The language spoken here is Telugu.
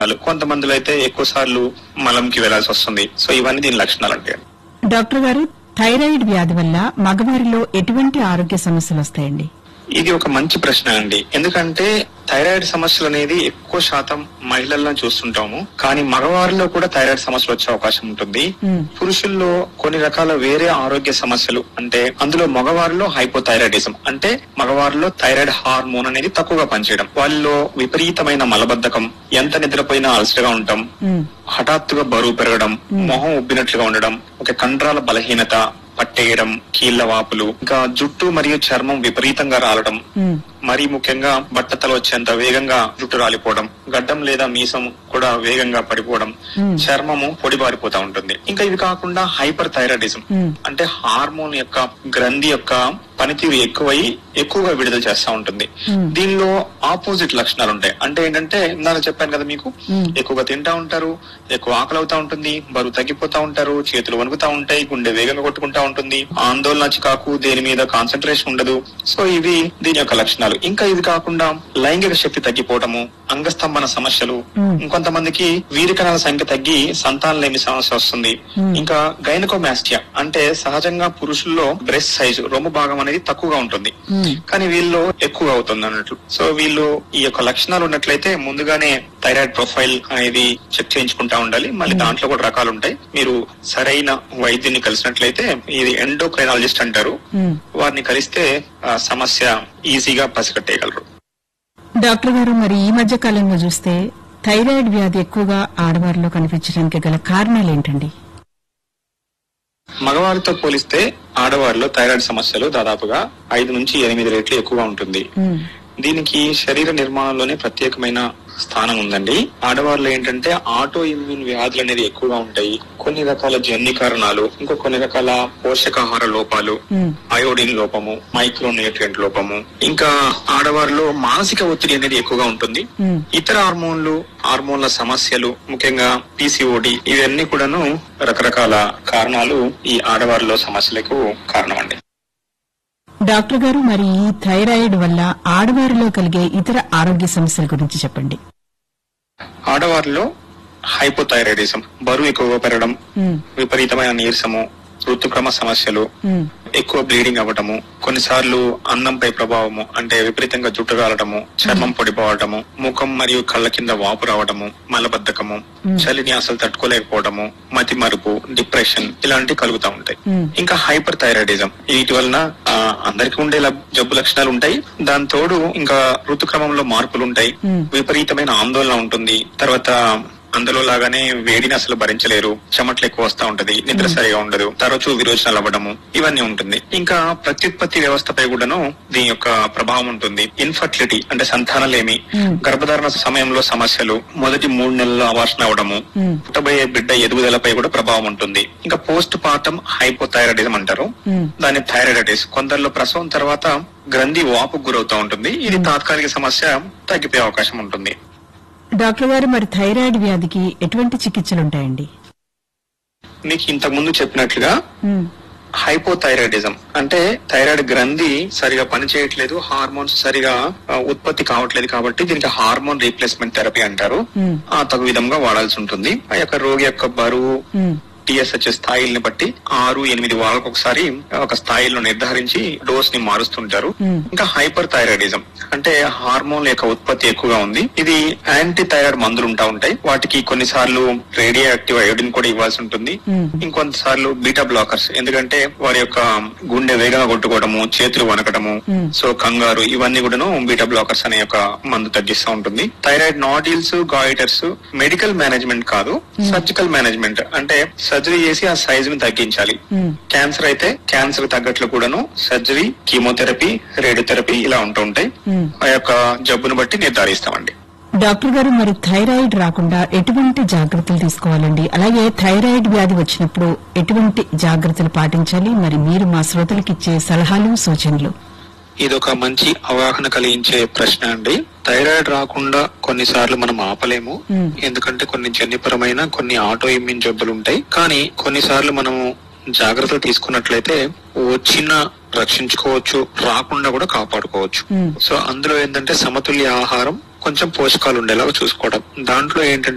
లక్షణాలు కొంతమందిలో అయితే ఎక్కువ సార్లు మలంకి వెళ్లాల్సి వస్తుంది సో ఇవన్నీ దీని లక్షణాలు అంటే డాక్టర్ గారు థైరాయిడ్ వ్యాధి వల్ల మగవారిలో ఎటువంటి ఆరోగ్య సమస్యలు వస్తాయండి ఇది ఒక మంచి ప్రశ్న అండి ఎందుకంటే థైరాయిడ్ సమస్యలు అనేది ఎక్కువ శాతం మహిళల్లో చూస్తుంటాము కానీ మగవారిలో కూడా థైరాయిడ్ సమస్యలు వచ్చే అవకాశం ఉంటుంది మ్మ్. పురుషుల్లో కొన్ని రకాల వేరే ఆరోగ్య సమస్యలు అంటే అందులో మగవారిలో హైపోథైరాయిడిజం అంటే మగవారిలో థైరాయిడ్ హార్మోన్ అనేది తక్కువగా పనిచేయడం వాళ్ళలో విపరీతమైన మలబద్ధకం ఎంత నిద్రపోయినా అలసటగా ఉంటాం ఉమ్, హఠాత్తుగా బరువు పెరగడం మొహం ఉబ్బినట్లుగా ఉండడం ఒక కండరాల బలహీనత పట్టేయడం కీళ్ల వాపులు ఇంకా జుట్టు మరియు చర్మం విపరీతంగా రాలడం ఉమ్, మరీ ముఖ్యంగా బట్టతల వచ్చేంత వేగంగా జుట్టు రాలిపోవడం గడ్డం లేదా మీసం కూడా వేగంగా పడిపోవడం Hmm. చర్మము పొడిబారిపోతా ఉంటుంది ఇంకా ఇవి కాకుండా హైపర్ థైరాయిడిజం Hmm. అంటే హార్మోన్ యొక్క గ్రంథి యొక్క పనితీరు ఎక్కువై ఎక్కువగా విడుదల చేస్తా ఉంటుంది Hmm. దీనిలో ఆపోజిట్ లక్షణాలు ఉంటాయి అంటే ఏంటంటే ఇందాక చెప్పాను కదా మీకు Hmm. ఎక్కువగా తింటా ఉంటారు ఎక్కువ ఆకలి అవుతా ఉంటుంది బరువు తగ్గిపోతా ఉంటారు చేతులు వణుకుతా ఉంటాయి గుండె వేగంగా కొట్టుకుంటా ఉంటుంది ఆందోళన చికాకు దేని మీద కాన్సన్ట్రేషన్ ఉండదు సో ఇవి దీని యొక్క లక్షణాలు ఇంకా ఇది కాకుండా లైంగిక శక్తి తగ్గిపోవటము అంగస్తంభన సమస్యలు Hmm. ఇంకొంతమందికి వీరికణాల సంఖ్య తగ్గి సంతానలేమి సమస్య వస్తుంది Hmm. ఇంకా గైనకోమాస్టియా అంటే సహజంగా పురుషుల్లో బ్రెస్ట్ సైజు రొమ్ము భాగం అనేది తక్కువగా ఉంటుంది ఉమ్, కానీ వీళ్ళు ఎక్కువగా అవుతుంది అన్నట్లు సో వీళ్ళు ఈ యొక్క లక్షణాలు ఉన్నట్లయితే ముందుగానే థైరాయిడ్ ప్రొఫైల్ అనేది చెక్ చేయించుకుంటా ఉండాలి మళ్ళీ దాంట్లో కూడా రకాలు ఉంటాయి మీరు సరైన వైద్యుని కలిసినట్లయితే ఇది ఎండోక్రైనాలజిస్ట్ అంటారు ఉమ్. వారిని కలిస్తే ఆ సమస్య ఈజీగా పసిగట్టేయగలరు డాక్టర్ గారు మరి ఈ మధ్య కాలంలో చూస్తే థైరాయిడ్ వ్యాధి ఎక్కువగా ఆడవారిలో కనిపించడానికి గల కారణాలు ఏంటండి మగవారితో పోలిస్తే ఆడవారిలో థైరాయిడ్ సమస్యలు దాదాపుగా ఐదు నుంచి ఎనిమిది రెట్లు ఎక్కువగా ఉంటుంది ఉమ్, దీనికి శరీర నిర్మాణంలోనే ప్రత్యేకమైన స్థానం ఉందండి ఆడవారిలో ఏంటంటే ఆటో ఇమ్యూన్ వ్యాధులు అనేది ఎక్కువగా ఉంటాయి కొన్ని రకాల జన్యు కారణాలు ఇంకా కొన్ని రకాల పోషకాహార లోపాలు ఉమ్, అయోడిన్ లోపము మైక్రో న్యూట్రియంట్ లోపము ఇంకా ఆడవారిలో మానసిక ఒత్తిడి అనేది ఎక్కువగా ఉంటుంది ఉమ్. ఇతర హార్మోన్లు హార్మోన్ల సమస్యలు ముఖ్యంగా పీసీఓడి ఇవన్నీ కూడాను రకరకాల కారణాలు ఈ ఆడవారిలో సమస్యలకు కారణం అండి డాక్టర్ గారు మరి ఈ థైరాయిడ్ వల్ల ఆడవారిలో కలిగే ఇతర ఆరోగ్య సమస్యల గురించి చెప్పండి ఆడవారిలో హైపోథైరాయిడిజం బరువు ఎక్కువగా పెరగడం ఉమ్, విపరీతమైన నీరసము ఋతుక్రమ సమస్యలు ఉమ్, ఎక్కువ బ్లీడింగ్ అవ్వటము కొన్నిసార్లు అన్నంపై ప్రభావము అంటే విపరీతంగా జుట్టు రాలటము చర్మం పొడిపోవటము ముఖం మరియు కళ్ళ కింద వాపు రావటము మలబద్ధకము చలిని అసలు తట్టుకోలేకపోవడము మతి మరుపు డిప్రెషన్ ఇలాంటివి కలుగుతా ఉంటాయి ఉమ్, ఇంకా హైపర్ థైరాయిడిజం వీటి వలన ఆ, అందరికీ ఉండే లబ్- జబ్బు లక్షణాలు ఉంటాయి దాని తోడు ఇంకా ఋతుక్రమంలో మార్పులు ఉంటాయి Hmm. విపరీతమైన ఆందోళన ఉంటుంది తర్వాత అందులో లాగానే వేడిని అసలు భరించలేరు చెమట్లు ఎక్కువ వస్తా ఉంటది నిద్ర సరిగా ఉండదు తరచూ విరోచనాలు అవ్వడము ఇవన్నీ ఉంటుంది ఇంకా ప్రత్యుత్పత్తి వ్యవస్థపై కూడాను దీని యొక్క ప్రభావం ఉంటుంది ఇన్ఫర్టిలిటీ అంటే సంతానలేమి Hmm. గర్భధారణ సమయంలో సమస్యలు మొదటి మూడు నెలల్లో అవాసన అవడము Hmm. పుట్టబోయే బిడ్డ ఎదుగుదలపై కూడా ప్రభావం ఉంటుంది ఇంకా పోస్ట్ పార్టం హైపోథైరాయిడిజం అంటారు ఉమ్. దాన్ని థైరాయిడైటిస్ కొందరిలో ప్రసవం తర్వాత గ్రంథి వాపుకు గురవుతా ఉంటుంది ఇది తాత్కాలిక సమస్య తగ్గిపోయే అవకాశం ఉంటుంది డాక్టర్ గారు మరి థైరాయిడ్ వ్యాధికి ఎటువంటి చికిత్సలు ఉంటాయండి మీకు ఇంతకు ముందు చెప్పినట్లుగా ఉమ్, హైపోథైరాయిడిజం అంటే థైరాయిడ్ గ్రంథి సరిగా పనిచేయట్లేదు హార్మోన్స్ సరిగా ఆ, ఉత్పత్తి కావట్లేదు కాబట్టి దీనికి హార్మోన్ రీప్లేస్మెంట్ థెరపీ అంటారు ఉమ్, ఆ తగు విధంగా వాడాల్సి ఉంటుంది ఆ యొక్క రోగి యొక్క బరువు ఉమ్, టిఎస్హెచ్ స్థాయిల్ని బట్టి ఆరు ఎనిమిది వారాలకు ఒకసారి ఒక స్థాయిలో నిర్ధారించి డోస్ ని మారుస్తుంటారు Hmm. ఇంకా హైపర్ థైరాయిడిజం అంటే హార్మోన్ యొక్క ఉత్పత్తి ఎక్కువగా ఉంది ఇది యాంటీ థైరాయిడ్ మందులు ఉంటా ఉంటాయి వాటికి కొన్నిసార్లు రేడియో యాక్టివ్ అయోడిన్ కూడా ఇవ్వాల్సి ఉంటుంది Hmm. ఇంకొంతసార్లు బీటా బ్లాకర్స్ ఎందుకంటే వారి యొక్క గుండె వేగంగా కొట్టుకోవడము చేతులు వనకటము Hmm. సో కంగారు ఇవన్నీ కూడాను బీటా బ్లాకర్స్ అనే ఒక మందు తగ్గిస్తూ ఉంటుంది thyroid nodules goiters medical management కాదు సర్జికల్ మేనేజ్మెంట్ అంటే సర్జరీ చేసి ఆ సైజ్ ని తగ్గించాలి ఉమ్. క్యాన్సర్ అయితే క్యాన్సర్ తగ్గట్లు కూడాను సర్జరీ కీమోథెరపీ రేడియోథెరపీ ఇలా ఉంటూ ఉంటాయి Hmm. ఆ యొక్క జబ్బును బట్టి నిర్ధారిస్తామండి డాక్టర్ గారు మరి థైరాయిడ్ రాకుండా ఎటువంటి జాగ్రత్తలు తీసుకోవాలండి అలాగే థైరాయిడ్ వ్యాధి వచ్చినప్పుడు ఎటువంటి జాగ్రత్తలు పాటించాలి మరి మీరు మా శ్రోతలకు ఇచ్చే సలహాలు సూచనలు ఇది ఒక మంచి అవగాహన కలిగించే ప్రశ్న అండి థైరాయిడ్ రాకుండా కొన్నిసార్లు మనం ఆపలేము Hmm. ఎందుకంటే కొన్ని జన్యుపరమైన కొన్ని ఆటో ఇమ్యూన్ జబ్బులు ఉంటాయి కానీ కొన్నిసార్లు మనము జాగ్రత్తలు తీసుకున్నట్లయితే వచ్చిన రక్షించుకోవచ్చు రాకుండా కూడా కాపాడుకోవచ్చు Hmm. సో అందులో ఏంటంటే సమతుల్య ఆహారం కొంచెం పోషకాలు ఉండేలాగా చూసుకోవడం దాంట్లో ఏంటంటే